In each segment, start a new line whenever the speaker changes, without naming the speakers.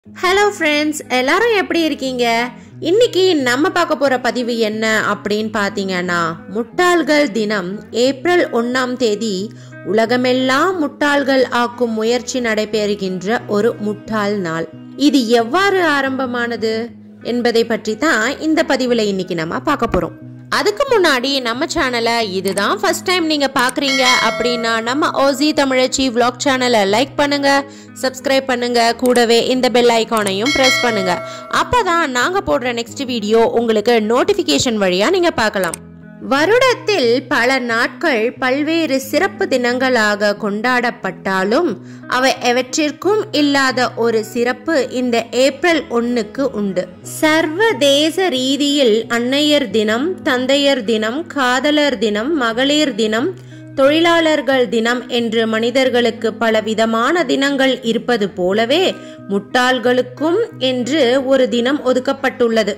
hello friends எல்லாரும் எப்படி இருக்கீங்க இன்னைக்கு நம்ம பார்க்க போற பதிவு என்ன அப்படின்னு பார்த்தீங்கன்னா முட்டாள்கள் தினம் ஏப்ரல் ஒன்னாம் தேதி உலகமெல்லாம் முட்டாள்கள் ஆக்கும் முயற்சி நடைபெறுகின்ற ஒரு முட்டாள் நாள் இது எவ்வாறு ஆரம்பமானது என்பதை பற்றி தான் இந்த பதிவுல இன்னைக்கு நம்ம பார்க்க போறோம் அதுக்கு முன்னாடி நம்ம சேனலை இதுதான் ஃபர்ஸ்ட் டைம் நீங்க பாக்குறீங்க அப்படின்னா நம்ம ஓசி தமிழச்சி vlog சேனலை லைக் பண்ணுங்க சப்ஸ்கிரைப் பண்ணுங்க கூடவே இந்த பெல் ஐகானையும் பிரஸ் பண்ணுங்க அப்பதான் நாங்க போடுற நெக்ஸ்ட் வீடியோ உங்களுக்கு நோட்டிபிகேஷன் வழியா நீங்க பார்க்கலாம் வருடத்தில் பல நாட்கள் பல்வேறு சிறப்பு தினங்களாக கொண்டாடப்பட்டாலும் அவை எவற்றிற்கும் இல்லாத ஒரு சிறப்பு இந்த ஏப்ரல் ஒன்னுக்கு உண்டு சர்வதேச ரீதியில் அன்னையர் தினம் தந்தையர் தினம் காதலர் தினம் மகளிர் தினம் தொழிலாளர்கள் தினம் என்று மனிதர்களுக்கு பல விதமான தினங்கள் இருப்பது போலவே முட்டாள்களுக்கும் என்று ஒரு தினம் ஒதுக்கப்பட்டுள்ளது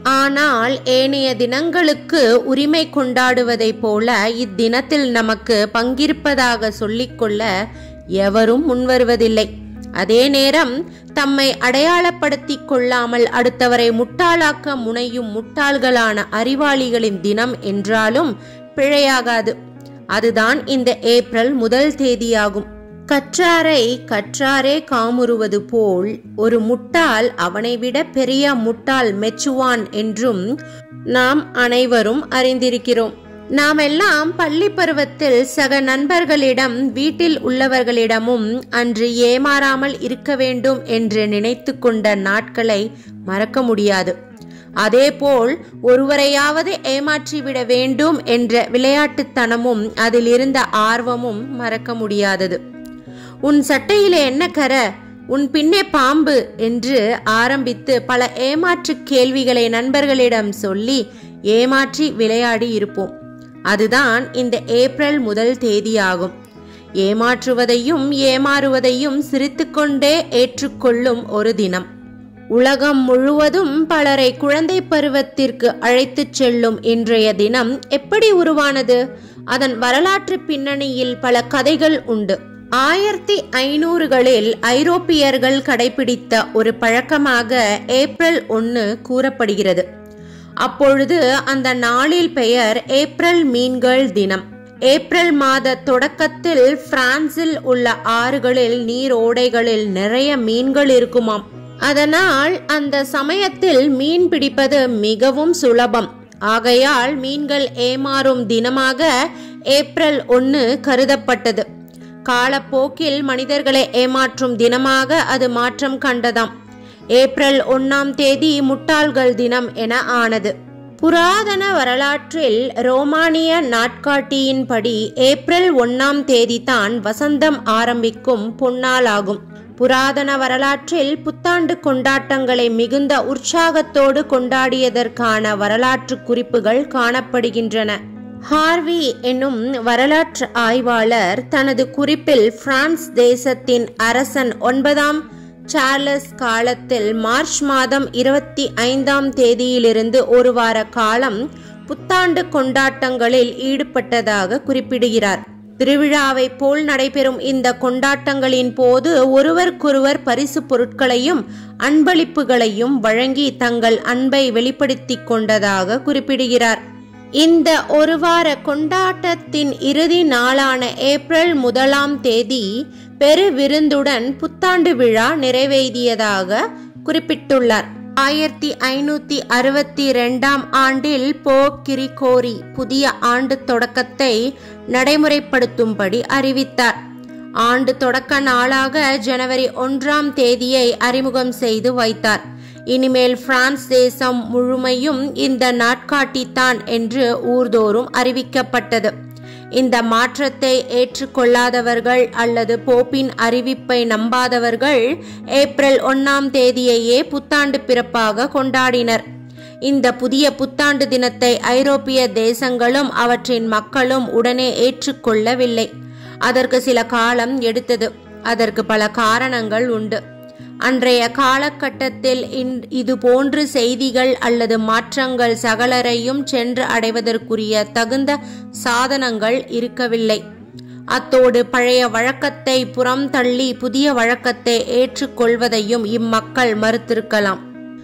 ஆனால் ஏனைய தினங்களுக்கு உரிமை கொண்டாடுவதைப் போல இத்தினத்தில் நமக்கு பங்கிருப்பதாக சொல்லிக்கொள்ள எவரும் முன்வருவதில்லை அதே நேரம் தம்மை அடையாளப்படுத்திக் கொள்ளாமல் அடுத்தவரை முட்டாளாக்க முனையும் முட்டாள்களான அறிவாளிகளின் தினம் என்றாலும் பிழையாகாது அதுதான் இந்த ஏப்ரல் முதல் தேதியாகும் கற்றாரை கற்றாரே காமுறுவது போல் ஒரு முட்டாள் அவனை விட பெரிய முட்டாள் மெச்சுவான் என்றும் நாம் அனைவரும் அறிந்திருக்கிறோம் நாம் எல்லாம் பள்ளி பருவத்தில் சக நண்பர்களிடம் வீட்டில் உள்ளவர்களிடமும் அன்று ஏமாறாமல் இருக்க வேண்டும் என்று நினைத்து கொண்ட நாட்களை மறக்க முடியாது அதேபோல் ஒருவரையாவது ஏமாற்றிவிட வேண்டும் என்ற விளையாட்டுத்தனமும் அதில் இருந்த ஆர்வமும் மறக்க முடியாதது உன் சட்டையிலே என்ன கர உன் பின்னே பாம்பு என்று ஆரம்பித்து பல ஏமாற்று கேள்விகளை நண்பர்களிடம் சொல்லி ஏமாற்றி விளையாடி இருப்போம் அதுதான் இந்த ஏப்ரல் முதல் தேதியாகும் ஏமாற்றுவதையும் ஏமாறுவதையும் சிரித்துக்கொண்டே ஏற்றுக்கொள்ளும் ஒரு தினம் உலகம் முழுவதும் பலரை குழந்தை பருவத்திற்கு அழைத்துச் செல்லும் இன்றைய தினம் எப்படி உருவானது அதன் வரலாற்று பின்னணியில் பல கதைகள் உண்டு ஆயிரத்தி ஐநூறுகளில் ஐரோப்பியர்கள் கடைபிடித்த ஒரு பழக்கமாக ஏப்ரல் ஒன்று கூறப்படுகிறது அப்பொழுது அந்த நாளில் பெயர் ஏப்ரல் மீன்கள் தினம் ஏப்ரல் மாத தொடக்கத்தில் பிரான்சில் உள்ள ஆறுகளில் நீரோடைகளில் நிறைய மீன்கள் இருக்குமாம் அதனால் அந்த சமயத்தில் மீன் பிடிப்பது மிகவும் சுலபம் ஆகையால் மீன்கள் ஏமாறும் தினமாக ஏப்ரல் ஒன்று கருதப்பட்டது காலப்போக்கில் மனிதர்களை ஏமாற்றும் தினமாக அது மாற்றம் கண்டதாம் ஏப்ரல் ஒன்னாம் தேதி முட்டாள்கள் தினம் என ஆனது புராதன வரலாற்றில் ரோமானிய நாட்காட்டியின்படி ஏப்ரல் ஒன்னாம் தேதி தான் வசந்தம் ஆரம்பிக்கும் பொன்னாளாகும் புராதன வரலாற்றில் புத்தாண்டு கொண்டாட்டங்களை மிகுந்த உற்சாகத்தோடு கொண்டாடியதற்கான வரலாற்று குறிப்புகள் காணப்படுகின்றன ஹார்வி என்னும் வரலாற்று ஆய்வாளர் தனது குறிப்பில் பிரான்ஸ் தேசத்தின் அரசன் ஒன்பதாம் சார்லஸ் காலத்தில் மார்ச் மாதம் இருபத்தி ஐந்தாம் தேதியிலிருந்து ஒரு வார காலம் புத்தாண்டு கொண்டாட்டங்களில் ஈடுபட்டதாக குறிப்பிடுகிறார் திருவிழாவைப் போல் நடைபெறும் இந்த கொண்டாட்டங்களின் போது ஒருவருக்கொருவர் பரிசு பொருட்களையும் அன்பளிப்புகளையும் வழங்கி தங்கள் அன்பை வெளிப்படுத்திக் கொண்டதாக குறிப்பிடுகிறார் இந்த ஒரு வார கொண்டாட்டத்தின் இறுதி நாளான ஏப்ரல் முதலாம் தேதி பெரு விருந்துடன் புத்தாண்டு விழா நிறைவேறியதாக குறிப்பிட்டுள்ளார் ஆயிரத்தி ஐநூத்தி அறுபத்தி ரெண்டாம் ஆண்டில் போப் கிரிகோரி புதிய ஆண்டு தொடக்கத்தை நடைமுறைப்படுத்தும்படி அறிவித்தார் ஆண்டு தொடக்க நாளாக ஜனவரி ஒன்றாம் தேதியை அறிமுகம் செய்து வைத்தார் இனிமேல் பிரான்ஸ் தேசம் முழுமையும் இந்த நாட்காட்டித்தான் என்று ஊர்தோறும் அறிவிக்கப்பட்டது இந்த மாற்றத்தை ஏற்றுக்கொள்ளாதவர்கள் அல்லது போப்பின் அறிவிப்பை நம்பாதவர்கள் ஏப்ரல் ஒன்னாம் தேதியையே புத்தாண்டு பிறப்பாக கொண்டாடினர் இந்த புதிய புத்தாண்டு தினத்தை ஐரோப்பிய தேசங்களும் அவற்றின் மக்களும் உடனே ஏற்றுக்கொள்ளவில்லை அதற்கு சில காலம் எடுத்தது அதற்கு பல காரணங்கள் உண்டு அன்றைய காலகட்டத்தில் இது போன்று செய்திகள் அல்லது மாற்றங்கள் சகலரையும் சென்று அடைவதற்குரிய தகுந்த சாதனங்கள் இருக்கவில்லை அத்தோடு பழைய வழக்கத்தை புறம் தள்ளி புதிய வழக்கத்தை ஏற்றுக்கொள்வதையும் இம்மக்கள் மறுத்திருக்கலாம்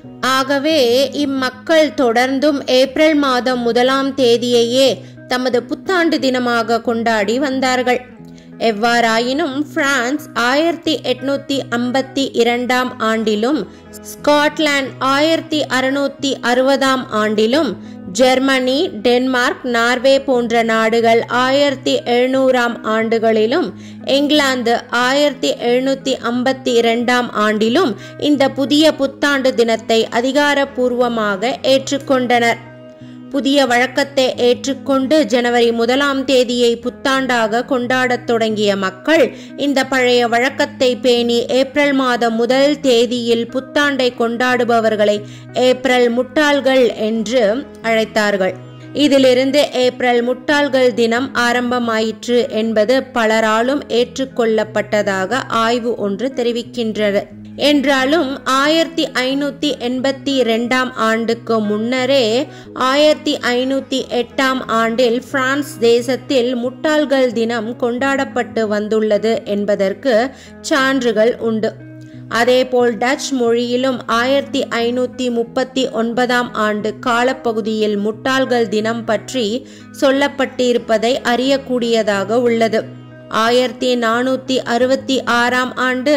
ஆகவே இம்மக்கள் தொடர்ந்தும் ஏப்ரல் மாதம் முதலாம் தேதியையே தமது புத்தாண்டு தினமாக கொண்டாடி வந்தார்கள் எவ்வாறாயினும் பிரான்ஸ் ஆயிரத்தி எட்நூத்தி ஐம்பத்தி இரண்டாம் ஆண்டிலும் ஸ்காட்லாந்து ஆயிரத்தி அறுநூத்தி அறுபதாம் ஆண்டிலும் ஜெர்மனி டென்மார்க் நார்வே போன்ற நாடுகள் ஆயிரத்தி எழுநூறாம் ஆண்டுகளிலும் இங்கிலாந்து ஆயிரத்தி எழுநூத்தி ஐம்பத்தி இரண்டாம் ஆண்டிலும் இந்த புதிய புத்தாண்டு தினத்தை அதிகாரப்பூர்வமாக ஏற்றுக்கொண்டனர் புதிய வழக்கத்தை ஏற்றுக்கொண்டு ஜனவரி முதலாம் தேதியை புத்தாண்டாக கொண்டாடத் தொடங்கிய மக்கள் இந்த பழைய வழக்கத்தை பேணி ஏப்ரல் மாதம் முதல் தேதியில் புத்தாண்டை கொண்டாடுபவர்களை ஏப்ரல் முட்டாள்கள் என்று அழைத்தார்கள் இதிலிருந்து ஏப்ரல் முட்டாள்கள் தினம் ஆரம்பமாயிற்று என்பது பலராலும் ஏற்றுக்கொள்ளப்பட்டதாக ஆய்வு ஒன்று தெரிவிக்கின்றது என்றாலும் ஆயிரத்தி ஐநூத்தி எண்பத்தி இரண்டாம் ஆண்டுக்கு முன்னரே ஆயிரத்தி ஐநூத்தி எட்டாம் ஆண்டில் பிரான்ஸ் தேசத்தில் முட்டாள்கள் தினம் கொண்டாடப்பட்டு வந்துள்ளது என்பதற்கு சான்றுகள் உண்டு அதேபோல் டச் மொழியிலும் ஆயிரத்தி ஐநூத்தி முப்பத்தி ஒன்பதாம் ஆண்டு காலப்பகுதியில் முட்டாள்கள் தினம் பற்றி சொல்லப்பட்டிருப்பதை அறியக்கூடியதாக உள்ளது ஆயிரத்தி நானூத்தி அறுபத்தி ஆறாம் ஆண்டு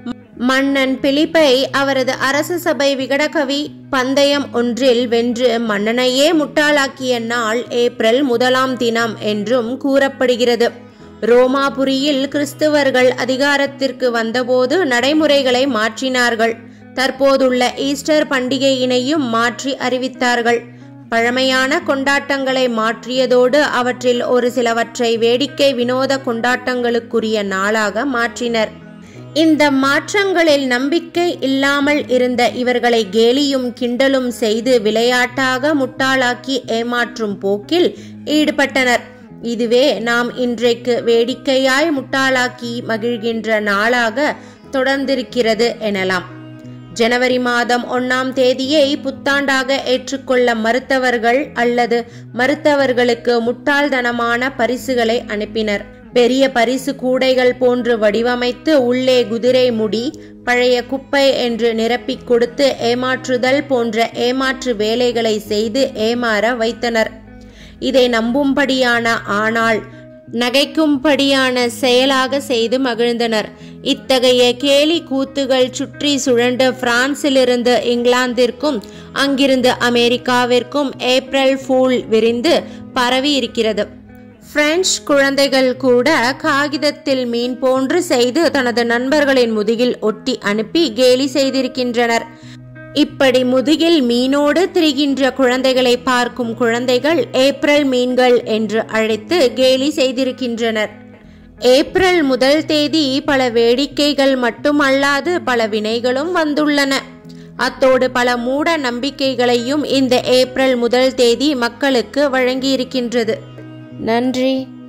மன்னன் பிலிப்பை அவரது அரச சபை விகடகவி பந்தயம் ஒன்றில் வென்று மன்னனையே முட்டாளாக்கிய நாள் ஏப்ரல் முதலாம் தினம் என்றும் கூறப்படுகிறது ரோமாபுரியில் கிறிஸ்துவர்கள் அதிகாரத்திற்கு வந்தபோது நடைமுறைகளை மாற்றினார்கள் தற்போதுள்ள ஈஸ்டர் பண்டிகையினையும் மாற்றி அறிவித்தார்கள் பழமையான கொண்டாட்டங்களை மாற்றியதோடு அவற்றில் ஒரு சிலவற்றை வேடிக்கை வினோத கொண்டாட்டங்களுக்குரிய நாளாக மாற்றினர் இந்த மாற்றங்களில் நம்பிக்கை இல்லாமல் இருந்த இவர்களை கேலியும் கிண்டலும் செய்து விளையாட்டாக முட்டாளாக்கி ஏமாற்றும் போக்கில் ஈடுபட்டனர் இதுவே நாம் இன்றைக்கு வேடிக்கையாய் முட்டாளாக்கி மகிழ்கின்ற நாளாக தொடர்ந்திருக்கிறது எனலாம் ஜனவரி மாதம் ஒன்னாம் தேதியை புத்தாண்டாக ஏற்றுக்கொள்ள மறுத்தவர்கள் அல்லது மறுத்தவர்களுக்கு முட்டாள்தனமான பரிசுகளை அனுப்பினர் பெரிய பரிசு கூடைகள் போன்று வடிவமைத்து உள்ளே குதிரை முடி பழைய குப்பை என்று நிரப்பிக் கொடுத்து ஏமாற்றுதல் போன்ற ஏமாற்று வேலைகளை செய்து ஏமாற வைத்தனர் இதை நம்பும்படியான ஆனால் நகைக்கும்படியான செயலாக செய்து மகிழ்ந்தனர் இத்தகைய கேலி கூத்துகள் சுற்றி சுழண்டு பிரான்சிலிருந்து இங்கிலாந்திற்கும் அங்கிருந்து அமெரிக்காவிற்கும் ஏப்ரல் ஃபூல் விரிந்து பரவி இருக்கிறது பிரெஞ்சு குழந்தைகள் கூட காகிதத்தில் மீன் போன்று செய்து தனது நண்பர்களின் முதுகில் ஒட்டி அனுப்பி கேலி செய்திருக்கின்றனர் இப்படி முதுகில் மீனோடு திரிகின்ற குழந்தைகளை பார்க்கும் குழந்தைகள் ஏப்ரல் மீன்கள் என்று அழைத்து கேலி செய்திருக்கின்றனர் ஏப்ரல் முதல் தேதி பல வேடிக்கைகள் மட்டுமல்லாது பல வினைகளும் வந்துள்ளன அத்தோடு பல மூட நம்பிக்கைகளையும் இந்த ஏப்ரல் முதல் தேதி மக்களுக்கு வழங்கியிருக்கின்றது நன்றி